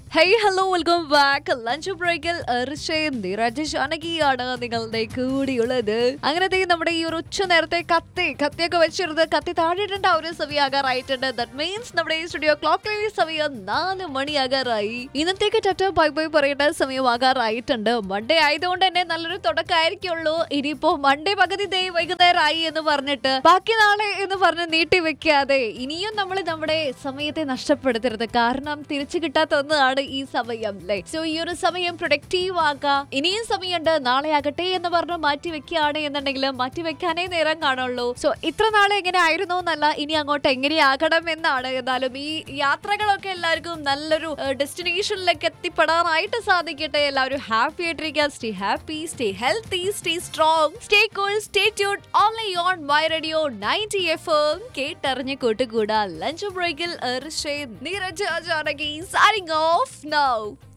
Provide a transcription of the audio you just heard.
Hey hello welcome back lunch ബ്രേക്കിൽ ഋഷയും നിരജ് ജാനകിയാണ് നിങ്ങളുടെ കൂടിയുള്ളത് അങ്ങനത്തെ നമ്മുടെ ഈ ഒരു ഉച്ച നേരത്തെ കത്തി കത്തിയൊക്കെ വെച്ചിരുന്ന് കത്തി താഴെയിടേണ്ട ഒരു സമയമാകാറായിട്ടുണ്ട് ദറ്റ് മീൻസ് നമ്മുടെ ഈ സ്റ്റുഡിയോ ക്ലോക്കിലെ സമയം നാല് മണിയാകാറായി ഇന്നത്തേക്ക് ടറ്റ ബൈ ബൈ പറയേണ്ട സമയമാകാറായിട്ടുണ്ട് മൺഡേ ആയതുകൊണ്ട് തന്നെ നല്ലൊരു തുടക്കമായിരിക്കുള്ളൂ ഇനിയിപ്പോ മൺഡേ പകുതി ദേ വൈകുന്നേരമായി എന്ന് പറഞ്ഞിട്ട് ബാക്കി നാളെ എന്ന് പറഞ്ഞ് നീട്ടി വെക്കാതെ ഇനിയും നമ്മൾ നമ്മുടെ സമയത്തെ നഷ്ടപ്പെടുത്തരുത് കാരണം തിരിച്ചു കിട്ടാത്ത ഒന്നാണ് ഈ സമയം അല്ലേ സോ ഈ ഒരു സമയം പ്രൊഡക്റ്റീവ് ആക്കാം ഇനിയും സമയമുണ്ട് നാളെ ആകട്ടെ എന്ന് പറഞ്ഞ് മാറ്റി വെക്കുകയാണ് എന്നുണ്ടെങ്കിൽ മാറ്റി വെക്കാനേ നേരം കാണുള്ളൂ സോ ഇത്ര നാളെ എങ്ങനെ ആയിരുന്നു എന്നല്ല ഇനി അങ്ങോട്ട് എങ്ങനെയാകണം എന്നാണ് എന്നാലും ഈ യാത്രകളൊക്കെ എല്ലാവർക്കും നല്ലൊരു ഡെസ്റ്റിനേഷനിലേക്ക് എത്തിപ്പെടാനായിട്ട് സാധിക്കട്ടെ എല്ലാവരും ഹാപ്പി ആയിട്ടിരിക്കുക stay happy stay healthy stay strong stay cool stay tune only on my radio ninety F M കേട്ടറിഞ്ഞ് കൂട്ടുകൂടാ ലഞ്ച് ബ്രേക്കിൽ Neeraj Janaki signing off now.